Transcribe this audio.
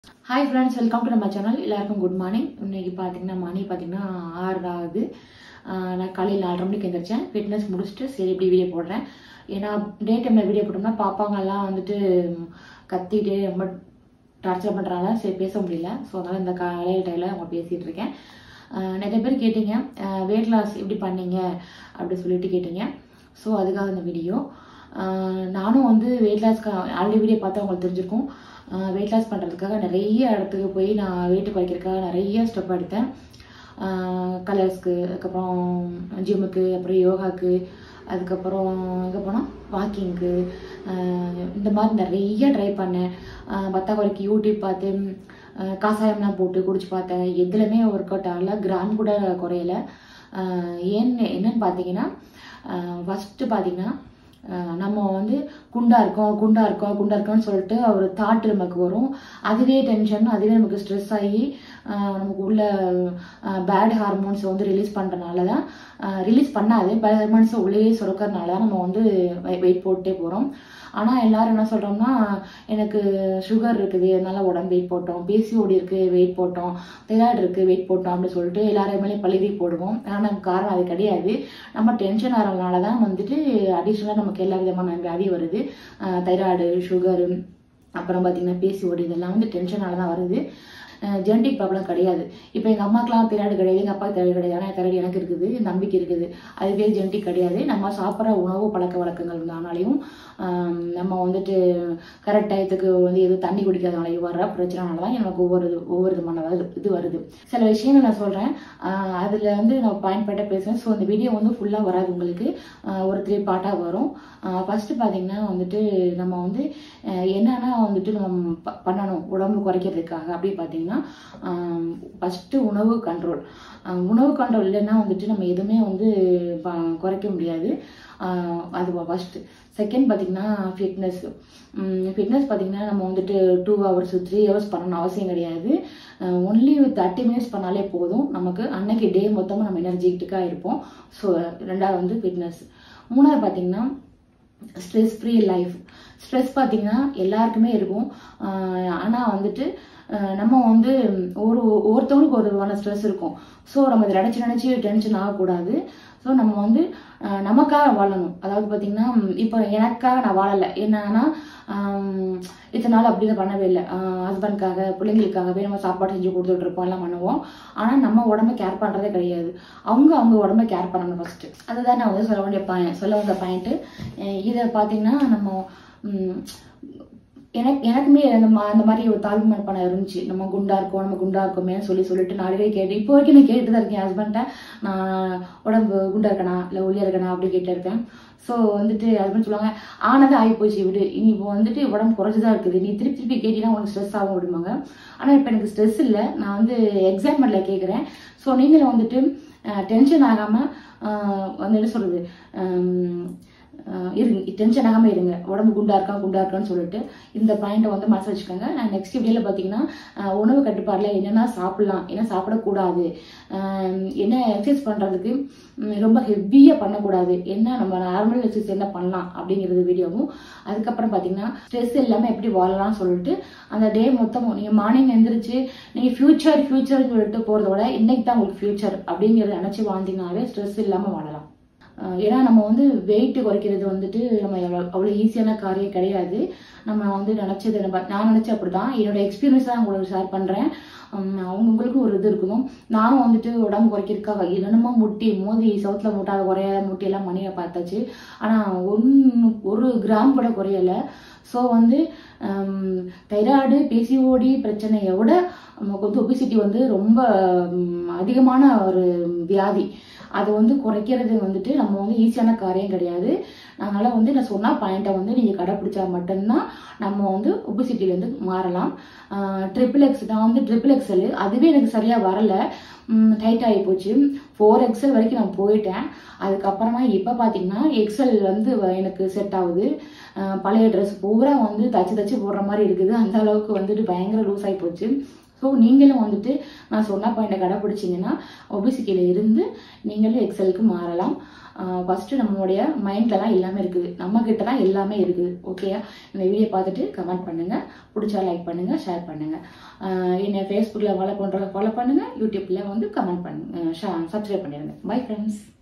hi friends welcome to நம்ம channel எல்லாருக்கும் good morning இன்னைக்கு பார்த்தீங்கன்னா மணி பார்த்தீங்கன்னா ஆறு ஆகுது ஆஹ் நான் காலையில் நாலரை மணிக்கு எழுந்திரிச்சேன் ஃபிட்னஸ் முடிச்சுட்டு சரி இப்படி வீடியோ போடுறேன் ஏன்னா டே டைமில் வீடியோ போட்டோம்னா பாப்பாங்கெல்லாம் வந்துட்டு கத்திட்டு ரொம்ப டார்ச்சர் பண்ணுறாங்க சரி பேச முடியல ஸோ அதனால் இந்த காலையில் டைமில் அவங்க பேசிகிட்டு இருக்கேன் ஆஹ் நிறைய பேர் கேட்டீங்க வெயிட் லாஸ் எப்படி பண்ணீங்க அப்படி சொல்லிட்டு கேட்டீங்க ஸோ அதுக்காக இந்த வீடியோ நானும் வந்து வெயிட் லாஸ்க்கு ஆல்ரெடி வீடியோ பார்த்தா உங்களுக்கு தெரிஞ்சிருக்கும் வெயிட் லாஸ் பண்ணுறதுக்காக நிறைய இடத்துக்கு போய் நான் வெயிட் குறைக்கிறதுக்காக நிறைய ஸ்டெப் எடுத்தேன் கலர்ஸ்க்கு அதுக்கப்புறம் ஜிம்முக்கு அப்புறம் யோகாக்கு அதுக்கப்புறம் எங்கே போனால் வாக்கிங்க்கு இந்த மாதிரி நிறைய ட்ரை பண்ணேன் பத்தாக்குறைக்கு யூடியூப் பார்த்து ஆஹ் காசாயம்லாம் போட்டு குடிச்சு பார்த்தேன் எதுலையுமே ஒர்க் அவுட் ஆகல கிராம் கூட குறையல ஆஹ் ஏன்னு என்னன்னு பார்த்தீங்கன்னா ஃபஸ்ட்டு பார்த்தீங்கன்னா ஆஹ் நம்ம வந்து குண்டா இருக்கோம் குண்டா இருக்கோம் குண்டா இருக்கோம்னு சொல்லிட்டு ஒரு தாட் நமக்கு வரும் அதுவே டென்ஷன் அதுவே நமக்கு ஸ்ட்ரெஸ் ஆகி ஆஹ் நமக்கு உள்ள பேட் ஹார்மோன்ஸ் வந்து ரிலீஸ் பண்ணுறனால தான் ரிலீஸ் பண்ணாது பேட் ஹார்மோன்ஸ் உள்ளே சுரக்கிறதுனால தான் நம்ம வந்து வெயிட் போட்டே போகிறோம் ஆனால் எல்லாரும் என்ன சொல்கிறோம்னா எனக்கு சுகர் இருக்குது அதனால உடம்பு வெயிட் போட்டோம் பிசிஓடி இருக்குது வெயிட் போட்டோம் தைராய்டு இருக்குது வெயிட் போட்டோம் அப்படின்னு சொல்லிட்டு எல்லாருமே பழுதி போடுவோம் ஆனால் நமக்கு காரணம் அது கிடையாது நம்ம டென்ஷன் ஆகிறதுனால தான் வந்துட்டு அடிஷ்னலாக நமக்கு எல்லா விதமான வியாதி வருது தைராய்டு சுகரு அப்புறம் பார்த்தீங்கன்னா பிசிஓடி இதெல்லாம் வந்து டென்ஷனால தான் வருது ஜெனடிக் ப்ராப்ளம் கிடையாது இப்போ எங்கள் அம்மாக்கெலாம் தைராய்டு கிடையாது எங்கள் அப்பாவுக்கு தைராய்டு கிடையாது ஆனால் தைராய்டு எனக்கு இருக்குது என் தம்பிக்கு இருக்குது அது பேர் ஜெனடிக் கிடையாது நம்ம சாப்பிட்ற உணவு பழக்க வழக்கங்கள் இருந்தாலும் நம்ம வந்துட்டு கரெக்ட் டயத்துக்கு வந்து எதுவும் தண்ணி குடிக்காதனாலையும் வர்ற பிரச்சனைனால தான் எனக்கு ஒவ்வொரு ஒவ்வொரு விதமான இது வருது சில விஷயங்கள் நான் சொல்கிறேன் அதில் வந்து நான் பயன்பட்ட பேசுகிறேன் ஸோ இந்த வீடியோ வந்து ஃபுல்லாக வராது உங்களுக்கு ஒரு த்ரீ பார்ட்டாக வரும் ஃபஸ்ட்டு பார்த்தீங்கன்னா வந்துட்டு நம்ம வந்து என்னென்னா வந்துட்டு நம்ம பண்ணணும் உடம்பு குறைக்கிறதுக்காக அப்படி பார்த்தீங்கன்னா ஃபஸ்ட்டு உணவு கண்ட்ரோல் உணவு கண்ட்ரோல் இல்லைன்னா வந்துட்டு நம்ம எதுவுமே வந்து குறைக்க முடியாது அது ஃபஸ்ட்டு செகண்ட் பார்த்தீங்கன்னா ஃபிட்னஸ் ஃபிட்னஸ் பார்த்தீங்கன்னா நம்ம வந்துட்டு டூ ஹவர்ஸ் த்ரீ ஹவர்ஸ் பண்ணணும் அவசியம் கிடையாது ஒன்லி தேர்ட்டி மினிட்ஸ் பண்ணாலே போதும் நமக்கு அன்னைக்கு டே மொத்தமாக நம்ம எனர்ஜெட்டிக்காக இருப்போம் ஸோ ரெண்டாவது வந்து ஃபிட்னஸ் மூணாவது பார்த்தீங்கன்னா ஸ்ட்ரெஸ் ஃப்ரீ லைஃப் ஸ்ட்ரெஸ் பார்த்தீங்கன்னா எல்லாருக்குமே இருக்கும் ஆனால் வந்துட்டு நம்ம வந்து ஒரு ஒவ்வொருத்தவங்களுக்கு ஒரு விதமான ஸ்ட்ரெஸ் இருக்கும் ஸோ நம்ம இதை நினச்சி நினச்சி டென்ஷன் ஆகக்கூடாது ஸோ நம்ம வந்து நமக்காக வாழணும் அதாவது பார்த்தீங்கன்னா இப்போ எனக்காக நான் வாழலை என்னன்னா இத்தனை நாள் அப்படி தான் பண்ணவே இல்லை ஹஸ்பண்ட்காக பிள்ளைங்களுக்காகவே நம்ம சாப்பாடு செஞ்சு கொடுத்துட்டு இருப்போம் எல்லாம் பண்ணுவோம் ஆனால் நம்ம உடம்ப கேர் பண்ணுறதே கிடையாது அவங்க அவங்க உடம்ப கேர் பண்ணணும் ஃபஸ்ட்டு அதுதான் நான் வந்து சொல்ல வேண்டிய பாயிண்ட் சொல்ல வந்த பாயிண்ட்டு இதை பார்த்தீங்கன்னா நம்ம எனக்கு எனக்குமே அந்த மா அந்த மாதிரி ஒரு தாழ்வு மனப்பானம் இருந்துச்சு நம்ம குண்டா இருக்கோம் நம்ம குண்டா இருக்கோமே சொல்லி சொல்லிட்டு நாளையே கேட்டு இப்போ வரைக்கும் நான் கேட்டு தான் இருக்கேன் ஹஸ்பண்ட்டை நான் உடம்பு குண்டா இருக்கணா இல்லை ஒல்லியா இருக்கணா அப்படி கேட்டு இருக்கேன் ஸோ வந்துட்டு ஹஸ்பண்ட் சொல்லுவாங்க ஆனது ஆகி போச்சு விடு இனி இப்போ வந்துட்டு உடம்பு குறைஞ்சுதான் இருக்குது நீ திருப்பி திருப்பி கேட்டீங்கன்னா உனக்கு ஸ்ட்ரெஸ் ஆகும் விடுவாங்க ஆனால் இப்போ எனக்கு ஸ்ட்ரெஸ் இல்லை நான் வந்து எக்ஸாம்பிளில் கேட்குறேன் ஸோ நீங்களும் வந்துட்டு டென்ஷன் ஆகாமல் வந்து என்ன சொல்கிறது இருங்க டென்ஷன் ஆகாமல் இருங்க உடம்பு குண்டா இருக்கா குண்டா இருக்கான்னு சொல்லிட்டு இந்த பாயிண்ட்டை வந்து மனசு வச்சுக்கோங்க நான் நெக்ஸ்ட் வீடியோவில் பார்த்தீங்கன்னா உணவு கட்டுப்பாடில் என்னென்ன சாப்பிடலாம் என்ன சாப்பிடக்கூடாது என்ன எக்ஸசைஸ் பண்ணுறதுக்கு ரொம்ப ஹெவியாக பண்ணக்கூடாது என்ன நம்ம நார்மல் எக்ஸசைஸ் என்ன பண்ணலாம் அப்படிங்கிறது வீடியோவும் அதுக்கப்புறம் பார்த்தீங்கன்னா ஸ்ட்ரெஸ் இல்லாமல் எப்படி வாழலாம்னு சொல்லிட்டு அந்த டே மொத்தமும் நீங்கள் மார்னிங் எழுந்திரிச்சு நீங்கள் ஃபியூச்சர் ஃபியூச்சர்னு சொல்லிட்டு போகிறத விட இன்னைக்கு தான் உங்களுக்கு ஃபியூச்சர் அப்படிங்கிறத நினச்சி வாழ்ந்தீங்கன்னாவே ஸ்ட்ரெஸ் இல்லாமல் வாழலாம் ஏன்னா நம்ம வந்து வெயிட் குறைக்கிறது வந்துட்டு நம்ம எவ்வளோ அவ்வளோ ஈஸியான காரியம் கிடையாது நம்ம வந்து நினச்சது நம்ம நான் நினச்ச அப்படி தான் என்னோட எக்ஸ்பீரியன்ஸ் தான் உங்களுக்கு ஷேர் பண்ணுறேன் அவங்களுக்கும் ஒரு இது இருக்கணும் நானும் வந்துட்டு உடம்பு குறைக்கிறதுக்காக என்னென்னமோ முட்டி மோதி சவுத்தில் முட்டாத குறையாத முட்டியெல்லாம் மணியை பார்த்தாச்சு ஆனால் ஒன்று ஒரு கிராம் கூட குறையலை ஸோ வந்து தைராய்டு பிசிஓடி பிரச்சனையை விட நமக்கு வந்து ஒபிசிட்டி வந்து ரொம்ப அதிகமான ஒரு வியாதி அதை வந்து குறைக்கிறது வந்துட்டு நம்ம வந்து ஈஸியான காரியம் கிடையாது அதனால வந்து நான் சொன்ன பாயிண்ட்டை வந்து நீங்கள் கடைப்பிடிச்சா மட்டும்தான் நம்ம வந்து ஒபிசிட்டிலேருந்து மாறலாம் ட்ரிபிள் எக்ஸ் நான் வந்து ட்ரிபிள் எக்ஸல் அதுவே எனக்கு சரியாக வரலை டைட் ஆகி போச்சு ஃபோர் எக்ஸல் வரைக்கும் நான் போயிட்டேன் அதுக்கப்புறமா இப்போ பார்த்தீங்கன்னா எக்ஸல் வந்து எனக்கு செட் ஆகுது பழைய ட்ரெஸ் பூரா வந்து தச்சு தச்சு போடுற மாதிரி இருக்குது அந்த அளவுக்கு வந்துட்டு பயங்கர லூஸ் ஆகி போச்சு ஸோ நீங்களும் வந்துட்டு நான் சொன்ன பாயிண்டை கடைப்பிடிச்சிங்கன்னா ஒபிசிட்டியில் இருந்து நீங்களும் எக்ஸலுக்கு மாறலாம் ஃபஸ்ட்டு நம்மளுடைய மைண்டில் தான் எல்லாமே இருக்குது நம்ம கிட்ட தான் எல்லாமே இருக்குது ஓகேயா இந்த வீடியோ பார்த்துட்டு கமெண்ட் பண்ணுங்கள் பிடிச்சா லைக் பண்ணுங்கள் ஷேர் பண்ணுங்கள் என்னை ஃபேஸ்புக்கில் ஃபாலோ பண்ணுறவங்க ஃபாலோ பண்ணுங்கள் யூடியூப்பில் வந்து கமெண்ட் பண்ணுங்க சப்ஸ்கிரைப் பண்ணிடுங்க பை ஃப்ரெண்ட்ஸ்